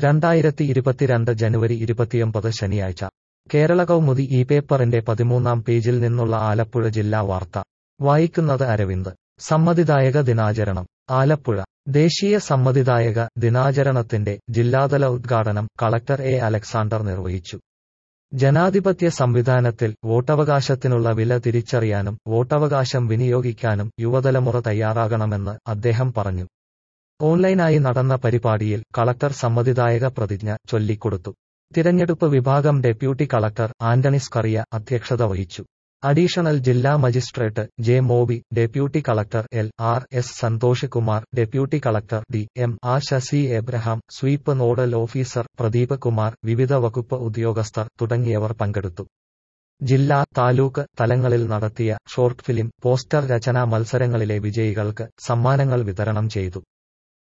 രണ്ടായിരത്തി ഇരുപത്തിരണ്ട് ജനുവരി ഇരുപത്തിയൊമ്പത് ശനിയാഴ്ച കേരള കൗമുദി ഈ പേപ്പറിന്റെ പതിമൂന്നാം പേജിൽ നിന്നുള്ള ആലപ്പുഴ ജില്ലാ വാർത്ത വായിക്കുന്നത് അരവിന്ദ് സമ്മതിദായക ദിനാചരണം ആലപ്പുഴ ദേശീയ സമ്മതിദായക ദിനാചരണത്തിന്റെ ജില്ലാതല ഉദ്ഘാടനം കളക്ടർ എ അലക്സാണ്ടർ നിർവഹിച്ചു ജനാധിപത്യ സംവിധാനത്തിൽ വോട്ടവകാശത്തിനുള്ള വില തിരിച്ചറിയാനും വോട്ടവകാശം വിനിയോഗിക്കാനും യുവതലമുറ തയ്യാറാകണമെന്ന് അദ്ദേഹം പറഞ്ഞു ഓൺലൈനായി നടന്ന പരിപാടിയിൽ കളക്ടർ സമ്മതിദായക പ്രതിജ്ഞ ചൊല്ലിക്കൊടുത്തു തിരഞ്ഞെടുപ്പ് വിഭാഗം ഡെപ്യൂട്ടി കളക്ടർ ആന്റണി സ്കറിയ അധ്യക്ഷത വഹിച്ചു അഡീഷണൽ ജില്ലാ magistrate J Moby deputy collector L R S Santhosh Kumar deputy collector D M Asha C Abraham sweep nodal officer Pradeep Kumar വിവിധ വകുപ്പ് ഉദ്യോഗസ്ഥർ തുടങ്ങിയവർ പങ്കെടുത്തു ജില്ലാ താലൂക്ക് തലങ്ങളിൽ നടത്തിയ ഷോർട്ട് ഫിലിം പോസ്റ്റർ രചനാ മത്സരങ്ങളിലെ വിജയികൾക്ക് സമ്മാനങ്ങൾ വിതരണം ചെയ്തു